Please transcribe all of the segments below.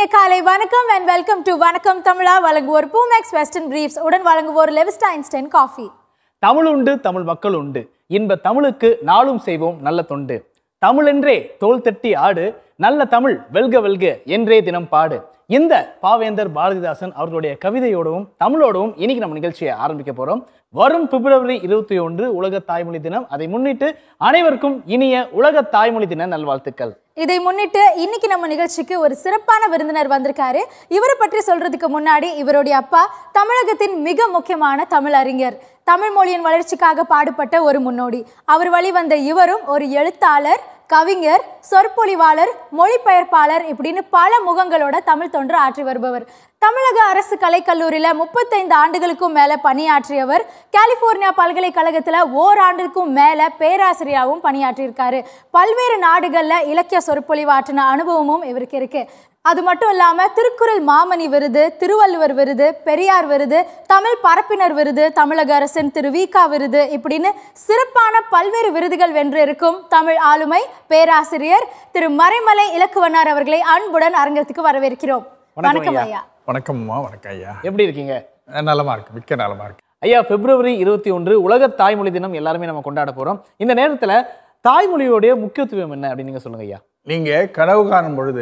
காலை வணக்கம் and welcome to வணக்கம் தமிழா வழங்குவோர் பூமேக்ஸ் வெஸ்டர்ன் பிரீஃப்ஸ் உடன் வழங்குவோர் லெவிஸ்டா ஐன்ஸ்டைன் காஃபி தமிழ் உண்டு தமிழ் மக்கள் உண்டு இன்ப தமிழுக்கு நாளும் செய்வோம் நல்ல தொண்டு தமிழென்றே தோள் தட்டி ஆடு நல்ல தமிழ் வெல்க வெல்க என்றே தினம் பாடு இந்த பாவேந்தர் பாரதிதாசன் அவர்களுடைய கவிதையோடவும் தமிழோடவும் இன்னைக்கு நம்ம நிகழ்ச்சியை ஆரம்பிக்க போறோம் வரும் பிப்ரவரி இருபத்தி ஒன்று உலக தாய்மொழி தினம் அதை முன்னிட்டு அனைவருக்கும் இனிய உலக தாய்மொழி தின நல்வாழ்த்துக்கள் இதை முன்னிட்டு இன்னைக்கு நம்ம நிகழ்ச்சிக்கு ஒரு சிறப்பான விருந்தினர் வந்திருக்காரு இவரை பற்றி சொல்றதுக்கு முன்னாடி இவருடைய அப்பா தமிழகத்தின் மிக முக்கியமான தமிழ் அறிஞர் தமிழ் மொழியின் வளர்ச்சிக்காக பாடுபட்ட ஒரு முன்னோடி அவர் வழிவந்த இவரும் ஒரு எழுத்தாளர் கவிஞர் சொற்பொழிவாளர் மொழிபெயர்ப்பாளர் இப்படின்னு பல முகங்களோட தமிழ் தொன்று ஆற்றி வருபவர் தமிழக அரசு கலைக்கல்லூரியில முப்பத்தைந்து ஆண்டுகளுக்கும் மேல பணியாற்றியவர் கலிபோர்னியா பல்கலைக்கழகத்துல ஓராண்டுக்கும் மேல பேராசிரியராகவும் பணியாற்றியிருக்காரு பல்வேறு நாடுகள்ல இலக்கிய சொற்பொழிவாற்றின அனுபவமும் இவருக்கு இருக்கு அது மட்டும் இல்லாம திருக்குறள் மாமணி விருது திருவள்ளுவர் விருது பெரியார் விருது தமிழ் பரப்பினர் விருது தமிழக அரசின் திரு விகா விருது இப்படின்னு சிறப்பான பல்வேறு விருதுகள் வென்று இருக்கும் தமிழ் ஆளுமை பேராசிரியர் திரு மறைமலை இலக்குவனார் அவர்களை அன்புடன் அரங்கத்துக்கு வரவேற்கிறோம் வணக்கம் வணக்கம் ஐயா. ஐயா வணக்கம்மா வணக்கம் ஐயா எப்படி இருக்கீங்க நலமா இருக்கு மிக்க நலமா இருக்கு ஐயா பிப்ரவரி இருபத்தி ஒன்று உலக தாய்மொழி தினம் எல்லாருமே நம்ம கொண்டாட போறோம் இந்த நேரத்துல தாய்மொழியோடைய முக்கியத்துவம் என்ன அப்படின்னு நீங்க சொல்லுங்க ஐயா நீங்க கனவு காணும் பொழுது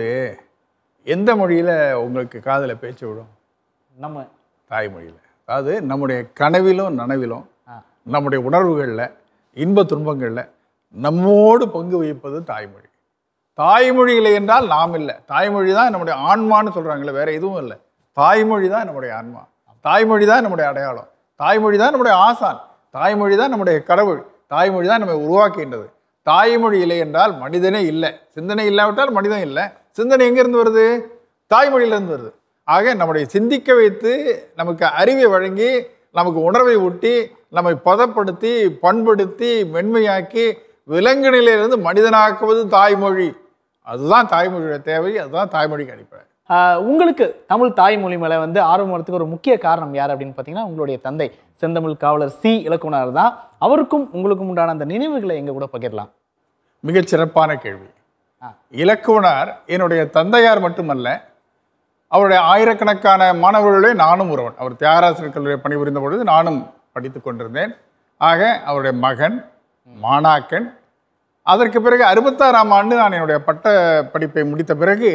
எந்த மொழியில உங்களுக்கு காதுல பேச்சு விடும் நம்ம தாய்மொழியில அதாவது நம்முடைய கனவிலும் நனவிலும் ஆ. நம்முடைய உணர்வுகள்ல இன்ப துன்பங்கள்ல நம்மோடு பங்கு வகிப்பது தாய்மொழி தாய்மொழி இல்லை என்றால் நாம் இல்லை தாய்மொழி தான் நம்முடைய ஆன்மான்னு சொல்றாங்களே வேற எதுவும் இல்லை தாய்மொழி தான் நம்முடைய ஆன்மா தாய்மொழி தான் நம்முடைய அடையாளம் தாய்மொழி தான் நம்முடைய ஆசான் தாய்மொழி தான் நம்முடைய கடவுள் தாய்மொழி தான் நம்மை உருவாக்குகின்றது தாய்மொழி இல்லை என்றால் மனிதனே இல்லை சிந்தனை இல்லாவிட்டால் மனிதன் இல்லை சிந்தனை எங்கிருந்து வருது தாய்மொழியிலிருந்து வருது ஆக நம்முடைய சிந்திக்க வைத்து நமக்கு அறிவை வழங்கி நமக்கு உணர்வை ஊட்டி நம்மை பதப்படுத்தி பண்படுத்தி மென்மையாக்கி விலங்கினிலிருந்து மனிதனாக்குவது தாய்மொழி அதுதான் தாய்மொழியோட தேவை அதுதான் தாய்மொழிக்கு அடிப்படை ஆஹ் உங்களுக்கு தமிழ் தாய்மொழி மேல வந்து ஆர்வம் வரதுக்கு ஒரு முக்கிய காரணம் யார் அப்படின்னு பார்த்தீங்கன்னா உங்களுடைய தந்தை செந்தமிழ் காவலர் சி இலக்குனர் தான் அவருக்கும் உங்களுக்கும் உண்டான அந்த நினைவுகளை எங்க கூட பகிரலாம் மிகச் சிறப்பான கேள்வி ஆ. இலக்குவனார் என்னுடைய தந்தையார் மட்டுமல்ல அவருடைய ஆயிரக்கணக்கான மாணவர்களே நானும் ஒருவன் அவர் தியாகராசர் கல்லூரியில் பணிபுரிந்த பொழுது நானும் படித்துக் கொண்டிருந்தேன் ஆக அவருடைய மகன் மாணாக்கன் அதற்கு பிறகு அறுபத்தாறாம் ஆண்டு நான் என்னுடைய பட்ட படிப்பை முடித்த பிறகு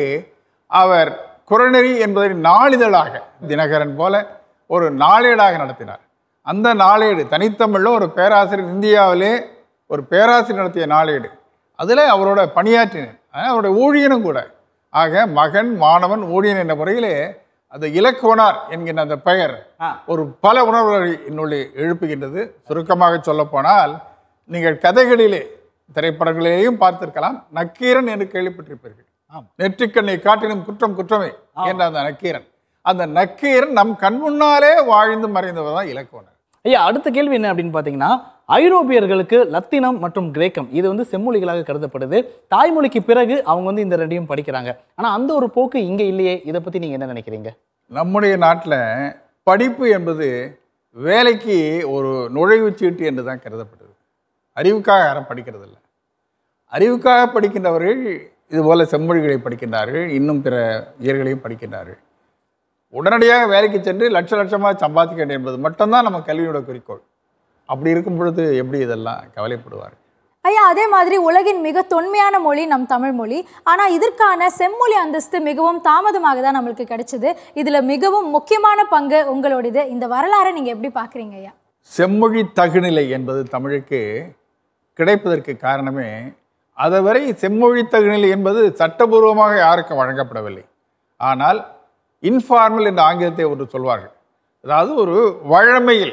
அவர் குறநெறி என்பதை நாளிதழாக தினகரன் போல ஒரு நாளேடாக நடத்தினார் அந்த நாளேடு தனித்தமிழில் ஒரு பேராசிரியர் இந்தியாவிலே ஒரு பேராசிரியர் நடத்திய நாளேடு அதில் அவரோட பணியாற்றினேன் அஹ் அவருடைய ஊழியனும் கூட ஆக மகன் மாணவன் ஊழியன் என்ற முறையிலே அந்த இலக்குவனார் என்கின்ற அந்த பெயர் ஆ. ஒரு பல உணர்வுகளை என்னுள்ளே எழுப்புகின்றது சுருக்கமாக சொல்லப்போனால் நீங்கள் கதைகளிலே திரைப்படங்களிலேயும் பார்த்திருக்கலாம் நக்கீரன் என்று கேள்விப்பட்டிருப்பீர்கள் ஆம். நெற்றிக்கண்ணை காட்டினும் குற்றம் குற்றமே என்ற அந்த நக்கீரன் அந்த நக்கீரன் நம் கண் முன்னாலே வாழ்ந்து மறைந்தவர் தான் இலக்குவனர் ஐயா அடுத்த கேள்வி என்ன அப்படின்னு பார்த்தீங்கன்னா ஐரோப்பியர்களுக்கு லத்தீனம் மற்றும் கிரேக்கம் இது வந்து செம்மொழிகளாக கருதப்படுது தாய்மொழிக்கு பிறகு அவங்க வந்து இந்த ரெண்டையும் படிக்கிறாங்க ஆனா அந்த ஒரு போக்கு இங்க இல்லையே இதை பத்தி நீங்க என்ன நினைக்கிறீங்க நம்முடைய நாட்டில் படிப்பு என்பது வேலைக்கு ஒரு நுழைவுச் சீட்டு என்று தான் கருதப்படுது அறிவுக்காக யாரும் படிக்கிறது இல்லை அறிவுக்காக படிக்கின்றவர்கள் இதுபோல செம்மொழிகளை படிக்கின்றார்கள் இன்னும் பிற இயல்களையும் படிக்கின்றார்கள் உடனடியாக வேலைக்கு சென்று லட்ச லட்சமாக சம்பாதிக்க வேண்டும் என்பது மட்டும்தான் நம்ம கல்வியோட குறிக்கோள் அப்படி இருக்கும் பொழுது எப்படி இதெல்லாம் கவலைப்படுவார் ஐயா அதே மாதிரி உலகின் மிக தொன்மையான மொழி நம் தமிழ் மொழி ஆனா இதற்கான செம்மொழி அந்தஸ்து மிகவும் தாமதமாக தான் நம்மளுக்கு கிடைச்சது இதுல மிகவும் முக்கியமான பங்கு உங்களோடது இந்த வரலாறை நீங்க எப்படி பாக்குறீங்க ஐயா செம்மொழி தகுநிலை என்பது தமிழுக்கு கிடைப்பதற்கு காரணமே அதுவரை செம்மொழி தகுநிலை என்பது சட்டபூர்வமாக யாருக்கும் வழங்கப்படவில்லை ஆனால் இன்ஃபார்மல் என்ற ஆங்கிலத்தை ஒன்று சொல்வார்கள் அதாவது ஒரு வழமையில்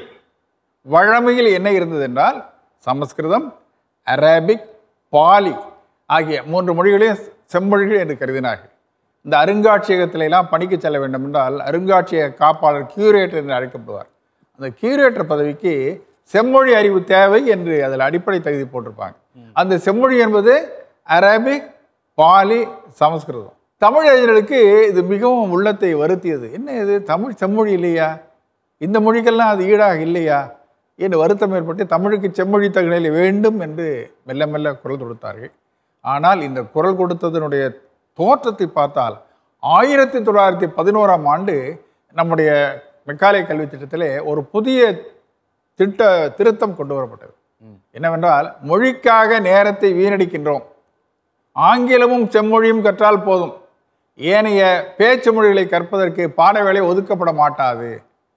வழமையில் என்ன இருந்தது என்றால் சமஸ்கிருதம் அரபிக் பாலி ஆகிய மூன்று மொழிகளையும் செம்மொழிகள் என்று கருதினார்கள் இந்த அருங்காட்சியகத்தில எல்லாம் பணிக்கு செல்ல வேண்டும் என்றால் அருங்காட்சியக காப்பாளர் கியூரேட்டர் என்று அழைக்கப்படுவார் அந்த கியூரேட்டர் பதவிக்கு செம்மொழி அறிவு தேவை என்று அதில் அடிப்படை தகுதி போட்டிருப்பாங்க அந்த செம்மொழி என்பது அரபிக் பாலி சமஸ்கிருதம் தமிழ் அறிஞர்களுக்கு இது மிகவும் உள்ளத்தை வருத்தியது என்ன இது தமிழ் செம்மொழி இல்லையா இந்த மொழிக்கெல்லாம் அது ஈடாக இல்லையா என்று வருத்தம் ஏற்பட்டு தமிழுக்கு செம்மொழி தகுநிலை வேண்டும் என்று மெல்ல மெல்ல குரல் கொடுத்தார்கள் ஆனால் இந்த குரல் கொடுத்ததனுடைய தோற்றத்தை பார்த்தால் ஆயிரத்தி தொள்ளாயிரத்தி பதினோராம் ஆண்டு நம்முடைய மெக்காலே கல்வி திட்டத்திலே ஒரு புதிய திட்ட திருத்தம் கொண்டு வரப்பட்டது என்னவென்றால் மொழிக்காக நேரத்தை வீணடிக்கின்றோம் ஆங்கிலமும் செம்மொழியும் கற்றால் போதும் ஏனைய பேச்சு மொழிகளை கற்பதற்கு பாடவேளை ஒதுக்கப்பட மாட்டாது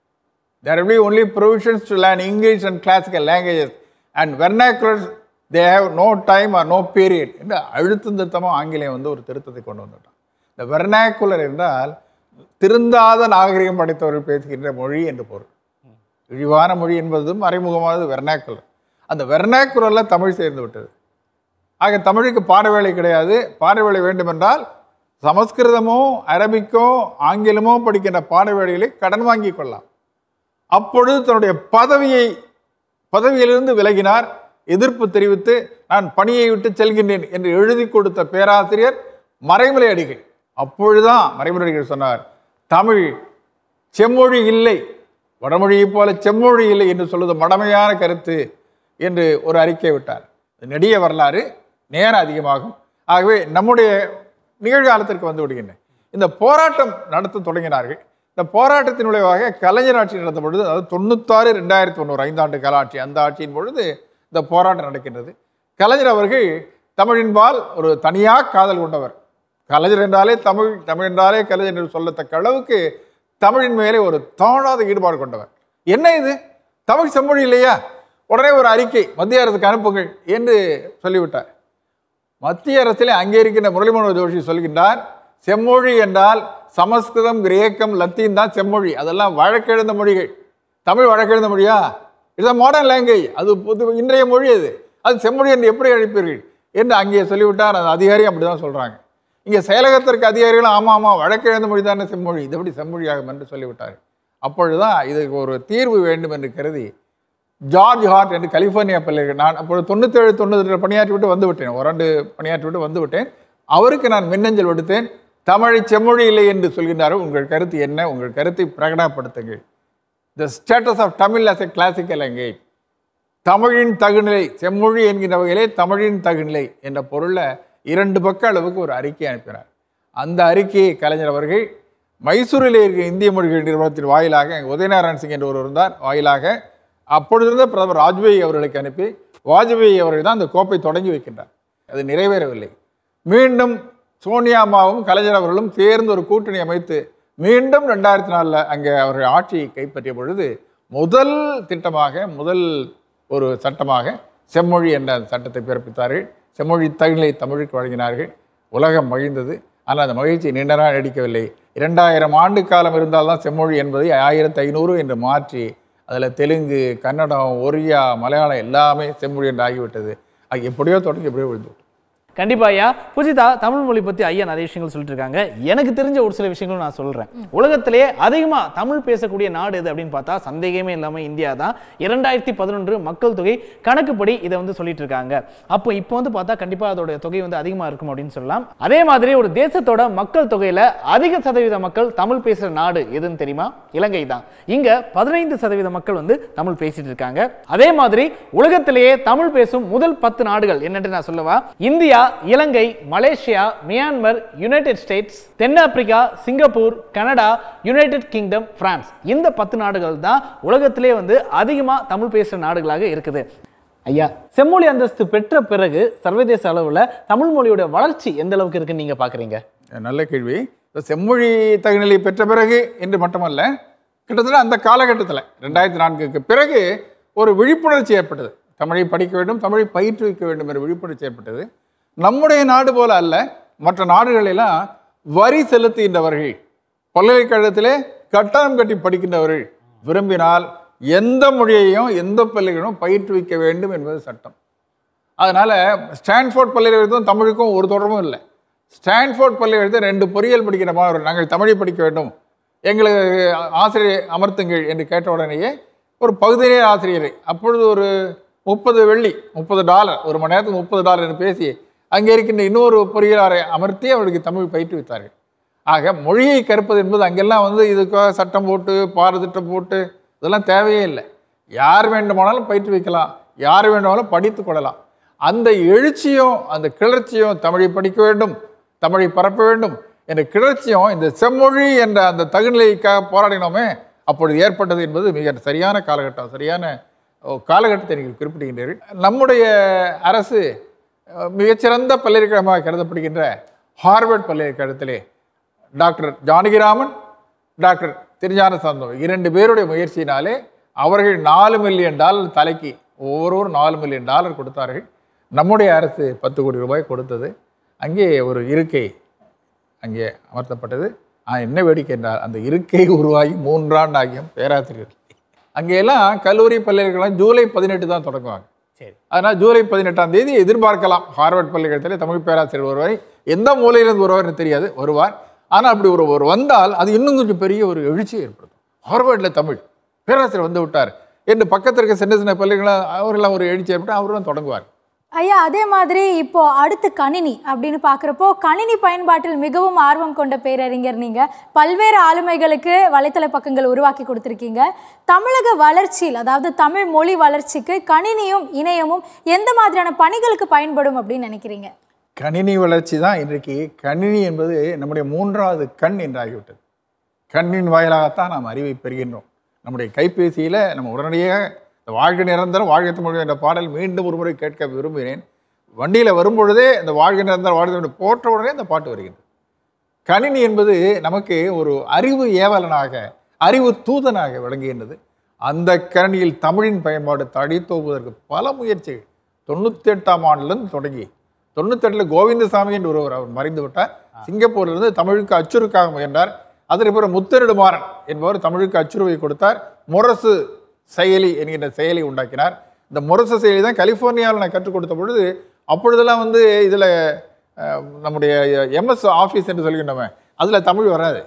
There will be only provisions to learn English and classical languages and vernaculars they have no time or no period என்று அழுத்தம் திருத்தமாக ஆங்கிலம் வந்து ஒரு திருத்தத்தை கொண்டு வந்துட்டான் இந்த வெர்னாக்குலர் என்றால் திருந்தாத நாகரிகம் படைத்தவர்கள் பேசுகின்ற மொழி என்று பொருள் இழிவான மொழி என்பதும் மறைமுகமானது வெர்னாக்குலர் அந்த வெர்னாக்குலரில் தமிழ் சேர்ந்து விட்டது ஆக தமிழுக்கு பாடவேளை கிடையாது பாடவேளை வேண்டுமென்றால் சமஸ்கிருதமோ அரபிக்கோ ஆங்கிலமோ படிக்கின்ற பாடவேளைகளை கடன் வாங்கி கொள்ளலாம் அப்பொழுது தன்னுடைய பதவியை பதவியிலிருந்து விலகினார் எதிர்ப்பு தெரிவித்து நான் பணியை விட்டு செல்கின்றேன் என்று எழுதி கொடுத்த பேராசிரியர் மறைமலை அடிகள் அப்பொழுதுதான் மறைமலை அடிகள் சொன்னார் தமிழ் செம்மொழி இல்லை வடமொழியைப் போல செம்மொழி இல்லை என்று சொல்வது மடமையான கருத்து என்று ஒரு அறிக்கை விட்டார் இது நெடிய வரலாறு நேரம் அதிகமாகும் ஆகவே நம்முடைய நிகழ்காலத்திற்கு வந்து விடுகின்றேன் இந்த போராட்டம் நடத்த தொடங்கினார்கள் இந்த போராட்டத்தின் விளைவாக கலைஞர் ஆட்சி நடந்த பொழுது அதாவது தொண்ணூத்தாறு ரெண்டாயிரத்தி தொண்ணூறு ஐந்தாண்டு கால ஆட்சி அந்த ஆட்சியின் பொழுது இந்த போராட்டம் நடக்கின்றது கலைஞர் அவர்கள் தமிழின்பால் ஒரு தனியாக காதல் கொண்டவர் கலைஞர் என்றாலே தமிழ் தமிழ் என்றாலே கலைஞர் என்று சொல்லத்தக்க அளவுக்கு தமிழின் மேலே ஒரு தோணாத ஈடுபாடு கொண்டவர் என்ன இது தமிழ் செம்மொழி இல்லையா உடனே ஒரு அறிக்கை மத்திய அரசுக்கு அனுப்புங்கள் என்று சொல்லிவிட்டார் மத்திய அரசிலே அங்கே இருக்கின்ற முரளி மனோகர் ஜோஷி சொல்கின்றார் செம்மொழி என்றால் சமஸ்கிருதம் கிரேக்கம் லத்தீன் தான் செம்மொழி அதெல்லாம் வழக்கெழுந்த மொழிகள் தமிழ் வழக்கெழுந்த மொழியா இட்ஸ் மாடர்ன் லாங்குவேஜ் அது புது இன்றைய மொழி அது அது செம்மொழி என்று எப்படி அழைப்பீர்கள் என்று அங்கே சொல்லிவிட்டார் அந்த அதிகாரி அப்படி தான் சொல்கிறாங்க இங்கே செயலகத்திற்கு அதிகாரிகளும் ஆமாம் ஆமாம் வழக்கெழுந்த மொழி தானே செம்மொழி இது எப்படி செம்மொழியாகும் என்று சொல்லிவிட்டார் அப்பொழுதுதான் இதுக்கு ஒரு தீர்வு வேண்டும் என்று கருதி ஜார்ஜ் ஹார்ட் என்று கலிஃபோர்னியா பள்ளிகள் நான் அப்பொழுது தொண்ணூத்தேழு தொண்ணூறு பணியாற்றி விட்டு வந்து விட்டேன் ஒரு ஆண்டு பணியாற்றி விட்டு வந்து விட்டேன் அவருக்கு நான் மின்னஞ்சல் விடுத்தேன் தமிழை செம்மொழி இல்லை என்று சொல்கின்றார்கள் உங்கள் கருத்து என்ன உங்கள் கருத்தை பிரகடனப்படுத்துங்கள் the status of Tamil as a classical language தமிழின் தகுநிலை செம்மொழி என்கிற வகையிலே தமிழின் தகுநிலை என்ற பொருளில் இரண்டு பக்க அளவுக்கு ஒரு அறிக்கை அனுப்பினார் அந்த அறிக்கையை கலைஞர் அவர்கள் மைசூரில் இருக்கிற இந்திய மொழிகள் நிறுவனத்தின் வாயிலாக அங்கே உதயநாராயண் சிங் என்று ஒருவர் இருந்தார் வாயிலாக அப்பொழுதிருந்த பிரதமர் வாஜ்பாய் அவர்களுக்கு அனுப்பி வாஜ்பாய் அவர்கள் தான் அந்த கோப்பை தொடங்கி வைக்கின்றார் அது நிறைவேறவில்லை மீண்டும் சோனியா அம்மாவும் கலைஞர் அவர்களும் சேர்ந்து ஒரு கூட்டணி அமைத்து மீண்டும் ரெண்டாயிரத்தி நாலில் அங்கே அவர்கள் ஆட்சியை கைப்பற்றிய பொழுது முதல் திட்டமாக முதல் ஒரு சட்டமாக செம்மொழி என்ற அந்த சட்டத்தை பிறப்பித்தார்கள் செம்மொழி தகுநிலை தமிழுக்கு வழங்கினார்கள் உலகம் மகிழ்ந்தது ஆனால் அந்த மகிழ்ச்சி நீண்ட நாள் நீடிக்கவில்லை இரண்டாயிரம் ஆண்டு காலம் இருந்தால்தான் செம்மொழி என்பதை ஆயிரத்தி ஐநூறு என்று மாற்றி அதில் தெலுங்கு கன்னடம் ஒரியா மலையாளம் எல்லாமே செம்மொழி என்று ஆகிவிட்டது அது எப்படியோ தொடங்கி எப்படியோ விழுந்து விட்டது. கண்டிப்பா ஐயா புஜிதா தமிழ் மொழி பத்தி ஐயா நிறைய விஷயங்கள் சொல்லிட்டு இருக்காங்க எனக்கு தெரிஞ்ச ஒரு சில விஷயங்களும் நான் சொல்றேன் உலகத்திலேயே அதிகமா தமிழ் பேசக்கூடிய நாடு எது அப்படின்னு பார்த்தா சந்தேகமே இல்லாம இந்தியா தான் இரண்டாயிரத்தி பதினொன்று மக்கள் தொகை கணக்குப்படி இதை வந்து சொல்லிட்டு இருக்காங்க அப்போ இப்போ வந்து பார்த்தா கண்டிப்பா அதோட தொகை வந்து அதிகமா இருக்கும் அப்படின்னு சொல்லலாம் அதே மாதிரி ஒரு தேசத்தோட மக்கள் தொகையில அதிக சதவீத மக்கள் தமிழ் பேசுற நாடு எதுன்னு தெரியுமா இலங்கை தான் இங்க பதினைந்து சதவீத மக்கள் வந்து தமிழ் பேசிட்டு இருக்காங்க அதே மாதிரி உலகத்திலேயே தமிழ் பேசும் முதல் பத்து நாடுகள் என்னன்னு நான் சொல்லவா India Ilangai Malaysia Myanmar United States தென்னாப்பிரிக்கா Singapore Canada United Kingdom France இந்த பத்து நாடுகள் தான் உலகத்திலே வந்து அதிகமா தமிழ் பேசுற நாடுகளாக இருக்குது ஐயா செம்மொழி அந்தஸ்து பெற்ற பிறகு சர்வதேச அளவுல தமிழ் மொழியோட வளர்ச்சி எந்த அளவுக்கு இருக்குன்னு நீங்க பாக்குறீங்க நல்ல கேள்வி இந்த செம்மொழி தகுநிலை பெற்ற பிறகு என்று மட்டுமல்ல கிட்டத்தட்ட அந்த காலகட்டத்தில் ரெண்டாயிரத்தி நான்குக்கு பிறகு ஒரு விழிப்புணர்ச்சி ஏற்பட்டது தமிழை படிக்க வேண்டும் தமிழை பயிற்றுவிக்க வேண்டும் என்ற விழிப்புணர்ச்சி ஏற்பட்டது நம்முடைய நாடு போல அல்ல மற்ற நாடுகளெல்லாம் வரி செலுத்துகின்றவர்கள் பல்கலைக்கழகத்திலே கட்டணம் கட்டி படிக்கின்றவர்கள் விரும்பினால் எந்த மொழியையும் எந்த பள்ளிகளும் பயிற்றுவிக்க வேண்டும் என்பது சட்டம் அதனால் ஸ்டான்ஃபோர்ட் பல்கலைக்கழகத்தும் தமிழுக்கும் ஒரு தொடர்பும் இல்லை ஸ்டான்ஃபோர்ட் பல்கலைக்கழகத்தில் ரெண்டு பொறியியல் படிக்கிற மாணவர்கள் நாங்கள் தமிழை படிக்க வேண்டும் எங்களுக்கு ஆசிரியர் அமர்த்துங்கள் என்று கேட்ட உடனேயே ஒரு பகுதி நேர ஆசிரியரை அப்பொழுது ஒரு முப்பது வெள்ளி முப்பது டாலர் ஒரு மணி நேரத்துக்கு முப்பது டாலர் என்று பேசி அங்கே இருக்கின்ற இன்னொரு பொறியியலாரை அமர்த்தி அவர்களுக்கு தமிழ் பயிற்றுவித்தார்கள் ஆக மொழியை கற்பது என்பது அங்கெல்லாம் வந்து இதுக்காக சட்டம் போட்டு பாரதிட்டம் போட்டு இதெல்லாம் தேவையே இல்லை யார் வேண்டுமானாலும் பயிற்றுவிக்கலாம் யார் வேண்டுமானாலும் படித்து கொள்ளலாம் அந்த எழுச்சியும் அந்த கிளர்ச்சியும் தமிழை படிக்க வேண்டும் தமிழை பரப்ப வேண்டும் என்ற கிளர்ச்சியும் இந்த செம்மொழி என்ற அந்த தகுநிலைக்காக போராடினோமே அப்பொழுது ஏற்பட்டது என்பது மிக சரியான காலகட்டம் சரியான ஓ, காலகட்டத்தை நீங்கள் குறிப்பிடுகின்றீர்கள் நம்முடைய அரசு அஹ், மிகச்சிறந்த பல்கலைக்கழகமாக கருதப்படுகின்ற ஹார்வர்ட் பல்கலைக்கழகத்திலே டாக்டர் ஜானகிராமன் டாக்டர் திருஞான சந்தம் இரண்டு பேருடைய முயற்சியினாலே அவர்கள் நாலு மில்லியன் டாலர் தலைக்கு ஒவ்வொருவரும் நாலு மில்லியன் டாலர் கொடுத்தார்கள் நம்முடைய அரசு பத்து கோடி ரூபாய் கொடுத்தது அங்கே ஒரு இருக்கை அங்கே அமர்த்தப்பட்டது ஆனால் என்ன வேடிக்கை என்றால் அந்த இருக்கை உருவாகி மூன்றாண்டு ஆகியும் பேராசிரியர்கள் அங்கெல்லாம் கல்லூரி பல்கலைக்கழகம் ஜூலை பதினெட்டு தான் தொடங்குவாங்க சரி அதனால் ஜூலை பதினெட்டாம் தேதி எதிர்பார்க்கலாம் ஹார்வர்ட் பல்கலைக்கழகத்தில் தமிழ் பேராசிரியர் வருவார் எந்த மூலையிலிருந்து வருவார்னு தெரியாது வருவார் ஆனால் அப்படி ஒரு ஒரு வந்தால் அது இன்னும் கொஞ்சம் பெரிய ஒரு எழுச்சியை ஏற்படுத்தும் ஹார்வர்டில் தமிழ் பேராசிரியர் வந்து விட்டார் என்று பக்கத்தில் இருக்க சின்ன சின்ன பள்ளிகளும் அவரெல்லாம் ஒரு எழுச்சி ஏற்பட்டு அவரும் தொடங்குவார் ஐயா அதே மாதிரி இப்போ அடுத்து கணினி அப்படின்னு பார்க்குறப்போ கணினி பயன்பாட்டில் மிகவும் ஆர்வம் கொண்ட பேரறிஞர் நீங்க பல்வேறு ஆளுமைகளுக்கு வலைத்தள பக்கங்கள் உருவாக்கி கொடுத்துருக்கீங்க தமிழக வளர்ச்சியில் அதாவது தமிழ் மொழி வளர்ச்சிக்கு கணினியும் இணையமும் எந்த மாதிரியான பணிகளுக்கு பயன்படும் அப்படின்னு நினைக்கிறீங்க கணினி வளர்ச்சி தான் இன்றைக்கு கணினி என்பது நம்முடைய மூன்றாவது கண் என்றாகிவிட்டது கண்ணின் வாயிலாகத்தான் நாம் அறிவை பெறுகின்றோம் நம்முடைய கைபேசியில் நம்ம உடனடியாக இந்த வாழ்க நிரந்தரம் வாழ்க தமிழ் என்ற பாடல் மீண்டும் ஒரு முறை கேட்க விரும்புகிறேன் வண்டியில் வரும்பொழுதே இந்த வாழ்க நிரந்தரம் வாழ்க தமிழ் போட்ட உடனே இந்த பாட்டு வருகின்றது கணினி என்பது நமக்கு ஒரு அறிவு ஏவலனாக அறிவு தூதனாக விளங்குகின்றது அந்த கணினியில் தமிழின் பயன்பாடு தடித்தோப்புவதற்கு பல முயற்சிகள் தொண்ணூற்றி எட்டாம் ஆண்டுலேருந்து தொடங்கி தொண்ணூத்தெட்டில் கோவிந்தசாமி என்று ஒருவர் அவர் மறைந்து விட்டார் சிங்கப்பூரிலிருந்து தமிழுக்கு அச்சுறுக்காக முயன்றார் அதற்கு பிறகு முத்தரிடுமாறன் என்பவர் தமிழுக்கு அச்சுறுவை கொடுத்தார் முரசு செயலி என்கின்ற செயலி உண்டாக்கினார் இந்த முரசு செயலி தான் கலிஃபோர்னியாவில் நான் கற்றுக் கொடுத்த பொழுது அப்பொழுதெல்லாம் வந்து இதில் நம்முடைய எம்எஸ் ஆஃபீஸ் என்று சொல்கின்றோமே அதில் தமிழ் வராது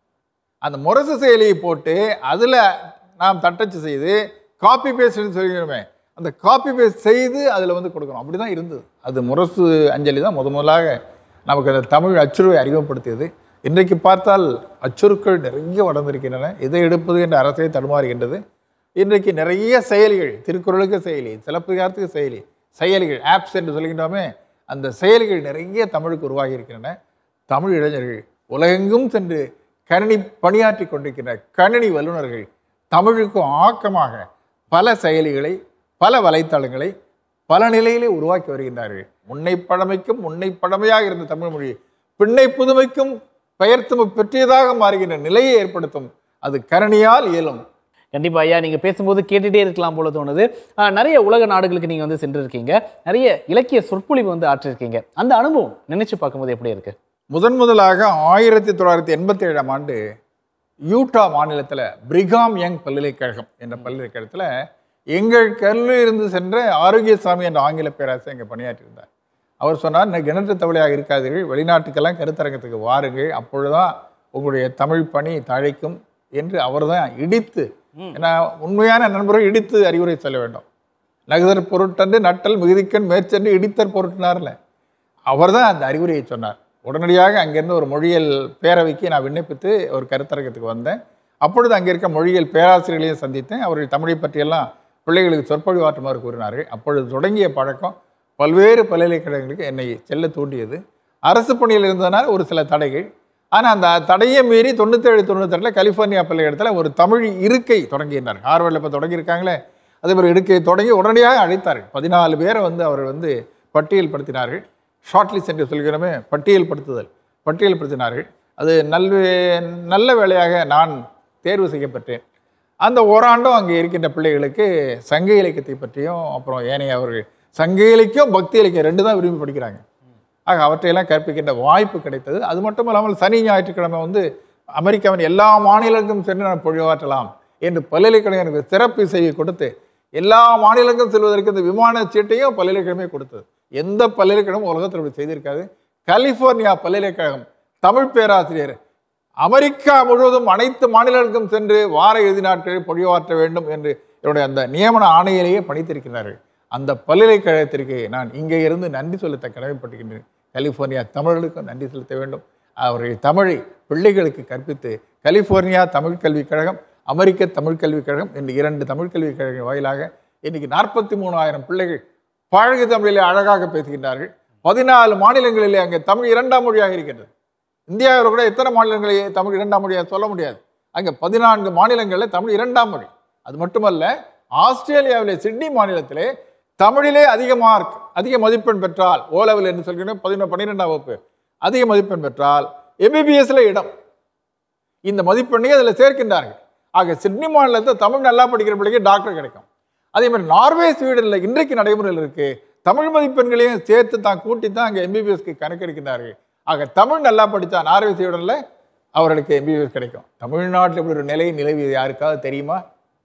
அந்த முரசு செயலியை போட்டு அதில் நாம் தட்டச்சு செய்து காப்பி பேஸ்ட்னு சொல்லிக்கிறோமே அந்த காப்பி பேஸ்ட் செய்து அதில் வந்து கொடுக்கணும் அப்படி தான் இருந்தது அது முரசு அஞ்சலி தான் முத முதலாக நமக்கு அந்த தமிழ் அச்சுறுவை அறிமுகப்படுத்தியது இன்றைக்கு பார்த்தால் அச்சுருக்கள் நிறைய வளர்ந்திருக்கின்றன எதை எடுப்பது என்ற அரசே தடுமாறுகின்றது இன்றைக்கு நிறைய செயலிகள் திருக்குறளுக்கு செயலி சிலப்பதிகாரத்துக்கு செயலி செயலிகள் ஆப்ஸ் என்று சொல்கின்றோமே அந்த செயலிகள் நிறைய தமிழுக்கு உருவாகி இருக்கின்றன தமிழ் இளைஞர்கள் உலகெங்கும் சென்று கணினி பணியாற்றி கொண்டிருக்கின்ற கணினி வல்லுநர்கள் தமிழுக்கு ஆக்கமாக பல செயலிகளை பல வலைத்தளங்களை பல நிலையிலே உருவாக்கி வருகின்றார்கள் முன்னை பழமைக்கும் முன்னை பழமையாக இருந்த தமிழ் மொழி பின்னை புதுமைக்கும் பெயர்த்தும பெற்றியதாக மாறுகின்ற நிலையை ஏற்படுத்தும் அது கரணியால் இயலும் கண்டிப்பா ஐயா நீங்க பேசும்போது கேட்டுட்டே இருக்கலாம் போல தோணுது ஆஹ், நிறைய உலக நாடுகளுக்கு நீங்க வந்து சென்றிருக்கீங்க நிறைய இலக்கிய சொற்பொழிவு வந்து ஆற்றிருக்கீங்க அந்த அனுபவம் நினைச்சு பார்க்கும்போது எப்படி இருக்கு முதன் முதலாக ஆயிரத்தி தொள்ளாயிரத்தி எண்பத்தி ஏழாம் ஆண்டு யூட்டா மாநிலத்தில் பிரிகாம் யங் பல்கலைக்கழகம் என்ற பல்கலைக்கழகத்தில் எங்கள் கல்லூரியிலிருந்து சென்ற ஆரோக்கியசாமி என்ற ஆங்கில பேராசிரியர் இங்கே பணியாற்றியிருந்தார் அவர் சொன்னார் "இன்னைக்கு கிணற்று தவளையாக இருக்காதீர்கள் வெளிநாட்டுக்கெல்லாம் கருத்தரங்கத்துக்கு வாருங்கள் அப்பொழுதுதான் உங்களுடைய தமிழ் பணி தழைக்கும் என்று அவர்தான் இடித்து ஏன்னா உண்மையான நண்பர்கள் இடித்து அறிவுரை சொல்ல வேண்டும் நகுதர் பொருட்டன்று நட்டல் மிகுதிக்கண் மேற்சென்று இடித்தற் பொருட்டினார்ல அவர்தான் அந்த அறிவுரையை சொன்னார் உடனடியாக அங்கேருந்து ஒரு மொழியியல் பேரவைக்கு நான் விண்ணப்பித்து ஒரு கருத்தரங்கத்துக்கு வந்தேன் அப்பொழுது அங்கே இருக்க மொழியியல் பேராசிரியர்களையும் சந்தித்தேன் அவர்கள் தமிழை பற்றியெல்லாம் பிள்ளைகளுக்கு சொற்பொழிவாற்றுமாறு கூறினார்கள் அப்பொழுது தொடங்கிய பழக்கம் பல்வேறு பல்கலைக்கழகங்களுக்கு என்னை செல்ல தூண்டியது அரசு பணியில் இருந்ததனால் ஒரு சில தடைகள் ஆனால் அந்த தடையை மீறி தொண்ணூத்தேழு தொண்ணூத்தெட்டில் கலிஃபோர்னியா பல்கலைக்கழகத்தில் ஒரு தமிழ் இருக்கை தொடங்கியிருந்தார் ஹார்வர்டில் இப்போ தொடங்கியிருக்காங்களே அதே மாதிரி இருக்கை தொடங்கி உடனடியாக அழைத்தார்கள் பதினாலு பேரை வந்து அவர் வந்து பட்டியல் படுத்தினார்கள் ஷார்ட்லிஸ்ட் என்று சொல்கிறோமே பட்டியல் படுத்துதல் பட்டியல் படுத்தினார்கள் அது நல்வே நல்ல வேளையாக நான் தேர்வு செய்யப்பட்டேன் அந்த ஓராண்டும் அங்கே இருக்கின்ற பிள்ளைகளுக்கு சங்க இலக்கியத்தை பற்றியும் அப்புறம் ஏனைய அவர்கள் சங்க இலக்கியம் பக்தி இலக்கியம் ரெண்டு தான் விரும்பி படிக்கிறாங்க ஆக அவற்றையெல்லாம் கற்பிக்கின்ற வாய்ப்பு கிடைத்தது அது மட்டும் இல்லாமல் சனி ஞாயிற்றுக்கிழமை வந்து அமெரிக்காவின் எல்லா மாநிலங்களுக்கும் சென்று நான் பொழிவாற்றலாம் என்று பல்கலைக்கழகம் எனக்கு சிறப்பு இசையை கொடுத்து எல்லா மாநிலங்களுக்கும் செல்வதற்கு இந்த விமான சீட்டையும் பல்கலைக்கழகமே கொடுத்தது எந்த பல்கலைக்கழகமும் உலகத்தில் இப்படி செய்திருக்காது கலிஃபோர்னியா பல்கலைக்கழகம் தமிழ் பேராசிரியர் அமெரிக்கா முழுவதும் அனைத்து மாநிலங்களுக்கும் சென்று வார இறுதி நாட்களில் பொழிவாற்ற வேண்டும் என்று என்னுடைய அந்த நியமன ஆணையிலேயே பணித்திருக்கிறார்கள் அந்த பல்கலைக்கழகத்திற்கு நான் இங்கே இருந்து நன்றி செலுத்த கடமைப்பட்டிருக்கின்றேன் கலிஃபோர்னியா தமிழர்களுக்கும் நன்றி செலுத்த வேண்டும் அவர்கள் தமிழை பிள்ளைகளுக்கு கற்பித்து கலிஃபோர்னியா தமிழ் கல்விக் கழகம் அமெரிக்க தமிழ் கல்விக் கழகம் என்று இரண்டு தமிழ் கல்விக் கழகம் வாயிலாக இன்னைக்கு நாற்பத்தி மூணாயிரம் பிள்ளைகள் பழகு தமிழிலே அழகாக பேசுகின்றார்கள் பதினாலு மாநிலங்களிலே அங்கே தமிழ் இரண்டாம் மொழியாக இருக்கின்றது இந்தியாவில் கூட எத்தனை மாநிலங்களை தமிழ் இரண்டாம் மொழியாக சொல்ல முடியாது அங்கே பதினான்கு மாநிலங்களில் தமிழ் இரண்டாம் மொழி அது மட்டுமல்ல ஆஸ்திரேலியாவிலே சிட்னி மாநிலத்திலே தமிழிலே அதிக மார்க் அதிக மதிப்பெண் பெற்றால் ஓ லெவல் என்று சொல்கிறேன் பதினொன்று பன்னிரெண்டாம் வகுப்பு அதிக மதிப்பெண் பெற்றால் எம்பிபிஎஸ்ல இடம் இந்த மதிப்பெண்ணை அதில் சேர்க்கின்றார்கள் ஆக சிட்னி மாநிலத்தில் தமிழ் நல்லா படிக்கிற பிள்ளைக்கு டாக்டர் கிடைக்கும் அதே மாதிரி நார்வே ஸ்வீடனில் இன்றைக்கு நடைமுறையில் இருக்கு தமிழ் மதிப்பெண்களையும் சேர்த்து தான் கூட்டி தான் அங்கே எம்பிபிஎஸ்க்கு கணக்கெடுக்கின்றார்கள் ஆக தமிழ் நல்லா படித்தா நார்வே ஸ்வீடனில் அவர்களுக்கு எம்பிபிஎஸ் கிடைக்கும் தமிழ்நாட்டில் இப்படி ஒரு நிலை நிலவியது யாருக்காவது தெரியுமா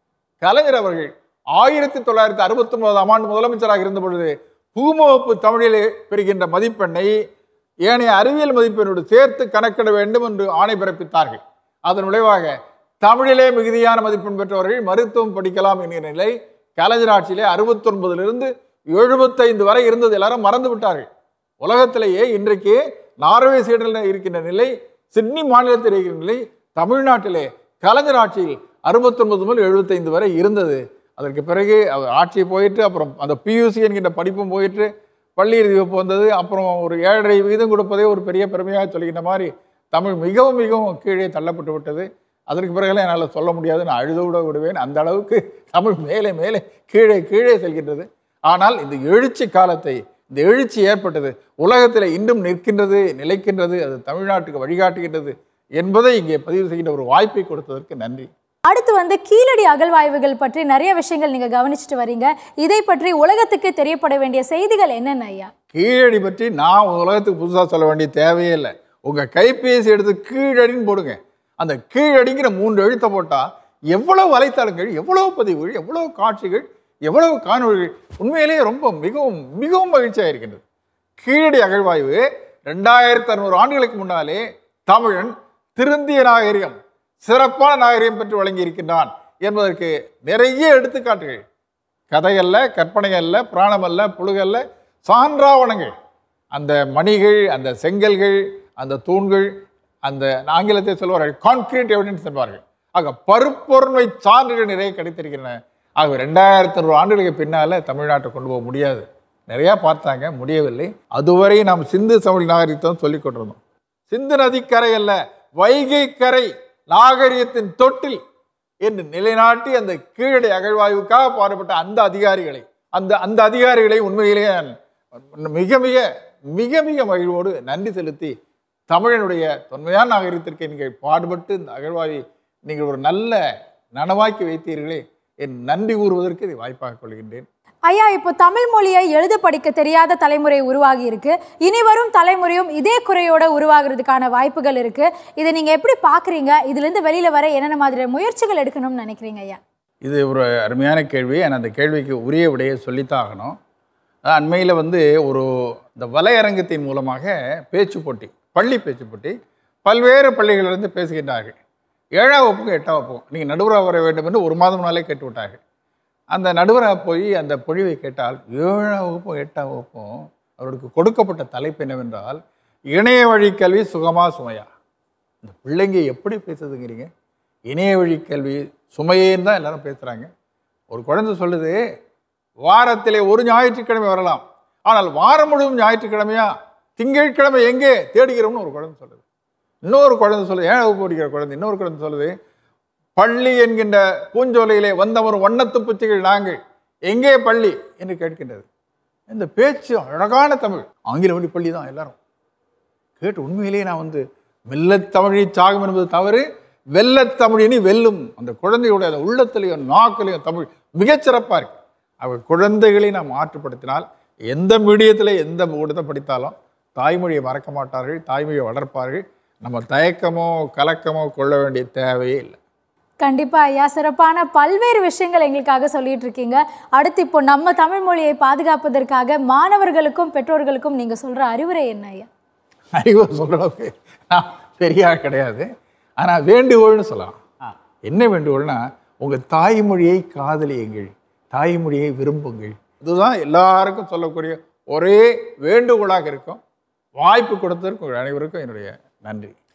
கலைஞர் அவர்கள் ஆயிரத்தி தொள்ளாயிரத்தி அறுபத்தி ஒன்பதாம் ஆண்டு முதலமைச்சராக இருந்த பொழுது பூமவப்பு தமிழிலே பெறுகின்ற மதிப்பெண்ணை ஏனைய அறிவியல் மதிப்பெண்ணோடு சேர்த்து கணக்கிட வேண்டும் என்று ஆணை பிறப்பித்தார்கள் அதன் விளைவாக தமிழிலே மிகுதியான மதிப்பெண் பெற்றவர்கள் மருத்துவம் படிக்கலாம் என்கிற நிலை கலைஞர் ஆட்சியிலே அறுபத்தொன்பதிலிருந்து எழுபத்தைந்து வரை இருந்தது எல்லாரும் மறந்து விட்டார்கள் உலகத்திலேயே இன்றைக்கு நார்வே சீடலில் இருக்கின்ற நிலை சிட்னி மாநிலத்தில் இருக்கிற நிலை தமிழ்நாட்டிலே கலைஞர் ஆட்சியில் அறுபத்தொன்பது முதல் எழுபத்தைந்து வரை இருந்தது அதற்கு பிறகு அவர் ஆட்சி போயிட்டு அப்புறம் அந்த பியூசி என்கின்ற படிப்பும் போயிட்டு பள்ளி இறுதி வகுப்பு வந்தது அப்புறம் ஒரு ஏழரை வீதம் கொடுப்பதே ஒரு பெரிய பெருமையாக சொல்கின்ற மாதிரி தமிழ் மிகவும் மிகவும் கீழே தள்ளப்பட்டு விட்டது அதற்கு பிறகுலாம் என்னால் சொல்ல முடியாது நான் அழுத விட விடுவேன் அந்த அளவுக்கு தமிழ் மேலே மேலே கீழே கீழே செல்கின்றது ஆனால் இந்த எழுச்சி காலத்தை இந்த எழுச்சி ஏற்பட்டது உலகத்தில் இன்றும் நிற்கின்றது நிலைக்கின்றது அது தமிழ்நாட்டுக்கு வழிகாட்டுகின்றது என்பதை இங்கே பதிவு செய்கின்ற ஒரு வாய்ப்பை கொடுத்ததற்கு நன்றி அடுத்து வந்து கீழடி அகழ்வாய்வுகள் பற்றி நிறைய விஷயங்கள் நீங்க கவனிச்சுட்டு வரீங்க இதை பற்றி உலகத்துக்கு தெரியப்பட வேண்டிய செய்திகள் என்னென்ன ஐயா கீழடி பற்றி நான் உலகத்துக்கு புதுசாக சொல்ல வேண்டிய தேவையே இல்லை உங்கள் கைபேசி எடுத்து கீழடின்னு போடுங்க அந்த கீழடிங்கிற மூன்று எழுத்தை போட்டால் எவ்வளவு வலைத்தளங்கள் எவ்வளவு பதிவுகள் எவ்வளவு காட்சிகள் எவ்வளவு காணொளிகள் உண்மையிலேயே ரொம்ப மிகவும் மிகவும் மகிழ்ச்சியாக இருக்கின்றது கீழடி அகழ்வாய்வு ரெண்டாயிரத்தி அறுநூறு ஆண்டுகளுக்கு முன்னாலே தமிழன் திருந்திய நாகரிகம் சிறப்பான நாகரிகம் பெற்று வழங்கி இருக்கின்றான் என்பதற்கு நிறைய எடுத்துக்காட்டுகள் கதையல்ல கற்பனை அல்ல பிராணமல்ல புழுகல்ல சான்றாவணங்கள் அந்த மணிகள் அந்த செங்கல்கள் அந்த தூண்கள் அந்த ஆங்கிலத்தை சொல்வார்கள் கான்கிரீட் எவிடன்ஸ் என்பார்கள் ஆக பருப்பொருண்மை சான்றுகள் நிறைய கிடைத்திருக்கின்றன ஆக ரெண்டாயிரத்தி நூறு ஆண்டுகளுக்கு பின்னால தமிழ்நாட்டை கொண்டு போக முடியாது நிறையா பார்த்தாங்க முடியவில்லை அதுவரை நாம் சிந்து தமிழ் நாகரிகத்தை சொல்லிக் கொண்டிருந்தோம் சிந்து நதிக்கரை அல்ல வைகை கரை நாகரிகத்தின் தொட்டில் என்று நிலைநாட்டி அந்த கீழடை அகழ்வாய்வுக்காக பாடுபட்ட அந்த அதிகாரிகளை அந்த அந்த அதிகாரிகளை உண்மையிலேயே நான் மிக மிக மிக மிக மகிழ்வோடு நன்றி செலுத்தி தமிழனுடைய தொன்மையான நாகரிகத்திற்கு நீங்கள் பாடுபட்டு இந்த அகழ்வாய்வை நீங்கள் ஒரு நல்ல நனவாக்கி வைத்தீர்களே என் நன்றி கூறுவதற்கு இதை வாய்ப்பாக கொள்கின்றேன் ஐயா இப்போ தமிழ் மொழியை எழுத படிக்க தெரியாத தலைமுறை உருவாகி இருக்கு இனி வரும் தலைமுறையும் இதே குறையோட உருவாகிறதுக்கான வாய்ப்புகள் இருக்கு இதை நீங்க எப்படி பாக்குறீங்க இதுல இருந்து வெளியில வர என்னென்ன மாதிரி முயற்சிகள் எடுக்கணும்னு நினைக்கிறீங்க ஐயா இது ஒரு அருமையான கேள்வி ஆனால் அந்த கேள்விக்கு உரிய விடையை சொல்லித்தான் ஆகணும் அண்மையில் வந்து ஒரு இந்த வலையரங்கத்தின் மூலமாக பேச்சு போட்டி பள்ளி பேச்சு போட்டி பல்வேறு பள்ளிகளிலிருந்து பேசுகின்றார்கள் ஏழாம் வகுப்புக்கும் எட்டாம் வகுப்புக்கும் நீங்கள் நடுவராக வர வேண்டும் என்று ஒரு மாதம் முன்னாலே கேட்டு விட்டார்கள் அந்த நடுவராக போய் அந்த பொழிவை கேட்டால் ஏழாம் வகுப்பும் எட்டாம் வகுப்பும் அவருக்கு கொடுக்கப்பட்ட தலைப்பு என்னவென்றால் இணைய வழி கல்வி சுகமா சுமையா இந்த பிள்ளைங்க எப்படி பேசுதுங்கிறீங்க இணைய வழி கல்வி சுமையேன்னு தான் எல்லாரும் பேசுகிறாங்க ஒரு குழந்தை சொல்லுது வாரத்திலே ஒரு ஞாயிற்றுக்கிழமை வரலாம் ஆனால் வாரம் முழுவதும் ஞாயிற்றுக்கிழமையா திங்கட்கிழமை எங்கே தேடுகிறோம்னு ஒரு குழந்தை சொல்லுது இன்னொரு குழந்தை சொல்லுது ஏன் வகுப்பு படிக்கிற குழந்தை இன்னொரு குழந்தை சொல்லுது பள்ளி என்கின்ற பூஞ்சோலையிலே வந்தவர் வண்ணத்து பூச்சிகள் நாங்கள் எங்கே பள்ளி என்று கேட்கின்றது இந்த பேச்சு அழகான தமிழ் ஆங்கில வழி பள்ளி தான் எல்லாரும் கேட்டு உண்மையிலேயே நான் வந்து வெள்ளத்தமிழி சாகும் என்பது தவறு வெள்ளத்தமிழினி வெல்லும் அந்த குழந்தையுடைய அந்த உள்ளத்திலையும் நாக்கிலையும் தமிழ் மிகச்சிறப்பாக இருக்கு அவர் குழந்தைகளை நாம் மாற்றுப்படுத்தினால் எந்த மீடியத்தில் எந்த ஊடகத்தை படித்தாலும் தாய்மொழியை மறக்க மாட்டார்கள் தாய்மொழியை வளர்ப்பார்கள் நம்ம தயக்கமோ கலக்கமோ கொள்ள வேண்டிய தேவையே இல்லை கண்டிப்பா ஐயா சிறப்பான பல்வேறு விஷயங்கள் எங்களுக்காக சொல்லிட்டு இருக்கீங்க அடுத்து இப்போ நம்ம தமிழ் மொழியை பாதுகாப்பதற்காக மாணவர்களுக்கும் பெற்றோர்களுக்கும் நீங்க சொல்ற அறிவுரை என்ன ஐயா அறிவு சொல்கிற அளவுக்கு நான் பெரிய ஆள் கிடையாது ஆனால் வேண்டுகோள்னு சொல்லலாம் என்ன வேண்டுகோள்னா உங்கள் தாய்மொழியை காதலியுங்கள் தாய்மொழியை விரும்புங்கள் இதுதான் எல்லாருக்கும் சொல்லக்கூடிய ஒரே வேண்டுகோளாக இருக்கும் வாய்ப்பு கொடுத்ததற்கு உங்கள் அனைவருக்கும் என்னுடைய நன்றி